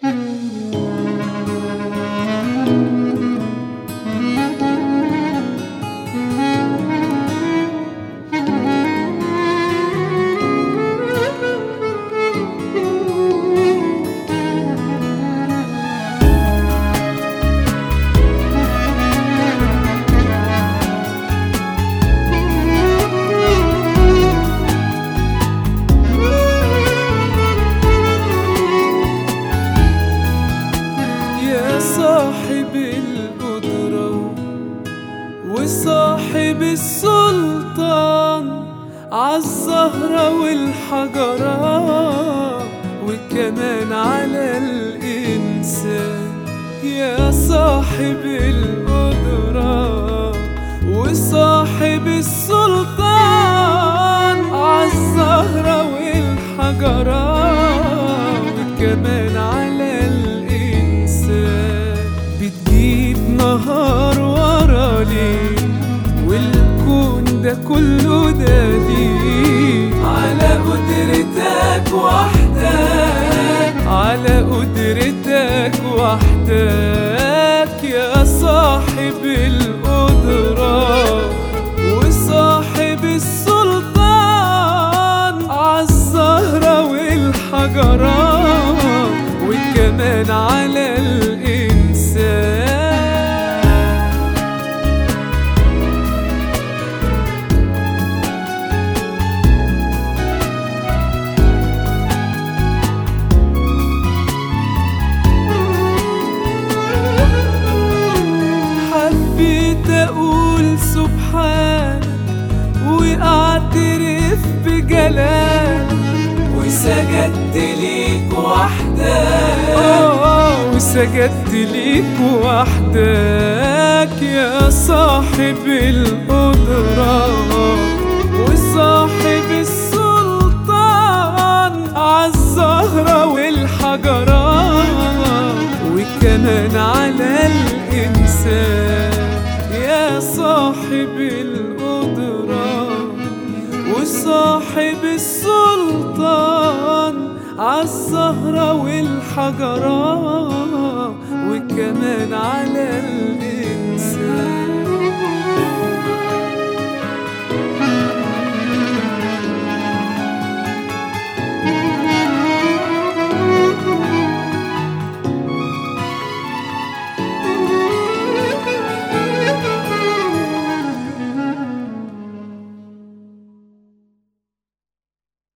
يا صاحب القدرة وصاحب السلطان عالزهرة والحجرة وكمان على الإنسان يا صاحب القدرة وصاحب السلطان عالزهرة والحجرة وكمان على الإنسان بتجيب نهار ورا ليل والكون ده كله دليل على قدرتك وحدك على قدرتك وحدك يا صاحب القدرة وصاحب السلطان عالزهرة والحجرة وكمان على الإنسان حبيت اقول سبحانك واعترف بجلالك وسجدت ليك وحدك وسجدت ليك وحدك يا صاحب القدرة وصاحب السلطان عالزهرة والحجرة وكمان على الإنسان يا صاحب القدرة وصاحب السلطان عالزهرة والحجرة وكمان على الإنسان